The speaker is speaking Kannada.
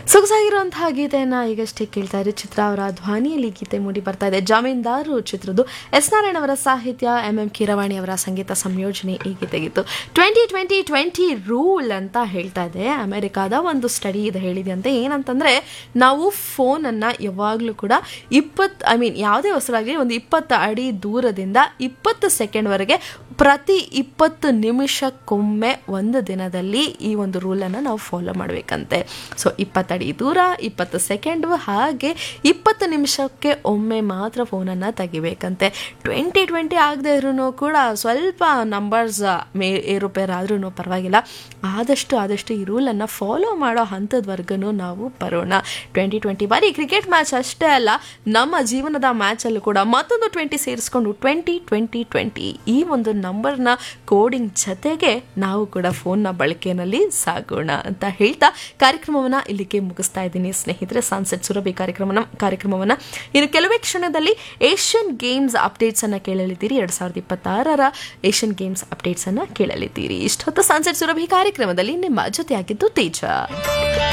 ಸೊಗಸಾಗಿರುವಂತಹ ಗೀತೆಯನ್ನ ಈಗಷ್ಟೇ ಕೇಳ್ತಾ ಇದ್ರೆ ಚಿತ್ರ ಅವರ ಧ್ವನಿಯಲ್ಲಿ ಗೀತೆ ಮೂಡಿ ಬರ್ತಾ ಇದೆ ಜಮೀನ್ದಾರು ಚಿತ್ರದ್ದು ಎಸ್ ನಾರಾಯಣ್ ಅವರ ಸಾಹಿತ್ಯ ಎಂ ಎಂ ಕೀರವಾಣಿ ಅವರ ಸಂಗೀತ ಸಂಯೋಜನೆ ಈ ಗೀತೆಗಿತ್ತು ಟ್ವೆಂಟಿ ಟ್ವೆಂಟಿ ಟ್ವೆಂಟಿ ರೂಲ್ ಅಂತ ಹೇಳ್ತಾ ಇದೆ ಅಮೆರಿಕಾದ ಒಂದು ಸ್ಟಡಿ ಇದು ಹೇಳಿದೆಯಂತೆ ಏನಂತಂದ್ರೆ ನಾವು ಫೋನನ್ನು ಯಾವಾಗಲೂ ಕೂಡ ಇಪ್ಪತ್ತು ಐ ಮೀನ್ ಯಾವುದೇ ವಸ್ತುವಾಗಲಿ ಒಂದು ಇಪ್ಪತ್ತು ಅಡಿ ದೂರದಿಂದ ಇಪ್ಪತ್ತು ಸೆಕೆಂಡ್ವರೆಗೆ ಪ್ರತಿ ಇಪ್ಪತ್ತು ನಿಮಿಷಕ್ಕೊಮ್ಮೆ ಒಂದು ದಿನದಲ್ಲಿ ಈ ಒಂದು ರೂಲನ್ನು ನಾವು ಫಾಲೋ ಮಾಡಬೇಕಂತೆ ಸೊ ಇಪ್ಪತ್ತಡಿ ದೂರ ಇಪ್ಪತ್ತು ಸೆಕೆಂಡು ಹಾಗೆ ಇಪ್ಪತ್ತು ನಿಮಿಷಕ್ಕೆ ಒಮ್ಮೆ ಮಾತ್ರ ಫೋನನ್ನು ತೆಗಿಬೇಕಂತೆ ಟ್ವೆಂಟಿ ಟ್ವೆಂಟಿ ಆಗದೆ ಇರೂ ಕೂಡ ಸ್ವಲ್ಪ ನಂಬರ್ಸ್ ಮೇ ಏರುಪೇರು ಆದ್ರೂ ಪರವಾಗಿಲ್ಲ ಆದಷ್ಟು ಆದಷ್ಟು ಈ ರೂಲನ್ನು ಫಾಲೋ ಮಾಡೋ ಹಂತದವರೆಗೂ ನಾವು ಬರೋಣ ಟ್ವೆಂಟಿ ಟ್ವೆಂಟಿ ಬರೀ ಕ್ರಿಕೆಟ್ ಮ್ಯಾಚ್ ಅಷ್ಟೇ ಅಲ್ಲ ನಮ್ಮ ಜೀವನದ ಮ್ಯಾಚಲ್ಲೂ ಕೂಡ ಮತ್ತೊಂದು ಟ್ವೆಂಟಿ ಸೇರಿಸ್ಕೊಂಡು ಟ್ವೆಂಟಿ ಟ್ವೆಂಟಿ ಟ್ವೆಂಟಿ ಈ ಒಂದು ನಂಬರ್ನ ಕೋಡಿಂಗ್ ಜೊತೆಗೆ ನಾವು ಕೂಡ ಫೋನ್ನ ಬಳಕೆಯಲ್ಲಿ ಸಾಗೋಣ ಅಂತ ಹೇಳ್ತಾ ಕಾರ್ಯಕ್ರಮವನ್ನು ಇಲ್ಲಿಗೆ ಮುಗಿಸ್ತಾ ಇದ್ದೀನಿ ಸ್ನೇಹಿತರೆ ಸನ್ಸೆಟ್ ಸುರಭಿ ಕಾರ್ಯಕ್ರಮನ ಕಾರ್ಯಕ್ರಮವನ್ನು ಇನ್ನು ಕೆಲವೇ ಕ್ಷಣದಲ್ಲಿ ಏಷ್ಯನ್ ಗೇಮ್ಸ್ ಅಪ್ಡೇಟ್ಸ್ ಅನ್ನ ಕೇಳಲಿದ್ದೀರಿ ಎರಡ್ ಸಾವಿರದ ಇಪ್ಪತ್ತಾರರ ಏಷ್ಯನ್ ಗೇಮ್ಸ್ ಅಪ್ಡೇಟ್ಸ್ ಅನ್ನ ಕೇಳಲಿದ್ದೀರಿ ಇಷ್ಟೊತ್ತು ಸನ್ಸೆಟ್ ಸುರಭಿ ಕಾರ್ಯಕ್ರಮದಲ್ಲಿ ನಿಮ್ಮ ಜೊತೆಯಾಗಿದ್ದು ತೇಜ